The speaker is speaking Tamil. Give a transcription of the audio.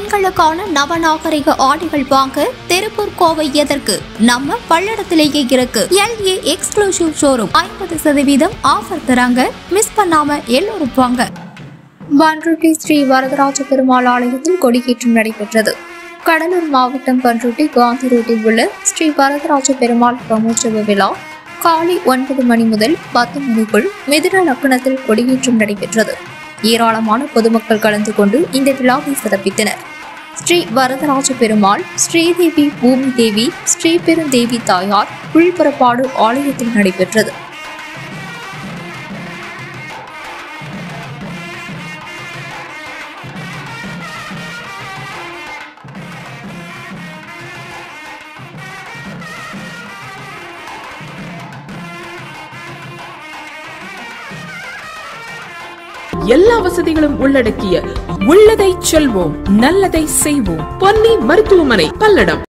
பெண்களுக்கான நவநாகரிக ஆடைகள் வாங்க திருப்பூர் கோவை எதற்கு நம்ம பல்லடத்திலேயே இருக்கு எல்ஏ எக்ஸ்க்ளூசிவ் ஷோரூம் ஐம்பது சதவீதம் ஆஃபர் தராங்க மிஸ் பண்ணாம எல்லோரும் வாங்க பன்ருட்டி ஸ்ரீ வரதராஜ பெருமாள் ஆலயத்தில் கொடியேற்றம் நடைபெற்றது கடலூர் மாவட்டம் பன்ருட்டி காந்தி ரோட்டில் உள்ள ஸ்ரீ வரதராஜ பெருமாள் பிரமோற்சவ விழா காலை ஒன்பது மணி முதல் பத்து மணிக்குள் மிதுன லக்கணத்தில் கொடியேற்றம் நடைபெற்றது ஏராளமான பொதுமக்கள் கலந்து கொண்டு இந்த விழாவை சிறப்பித்தனர் ஸ்ரீ வரதராஜ பெருமாள் ஸ்ரீதேவி பூமி தேவி ஸ்ரீபெருந்தேவி தாயார் உள்புறப்பாடு ஆலயத்தில் நடைபெற்றது எல்லா வசதிகளும் உள்ளடக்கிய உள்ளதை செல்வோம் நல்லதை செய்வோம் பொன்னி மருத்துவமனை பல்லடம்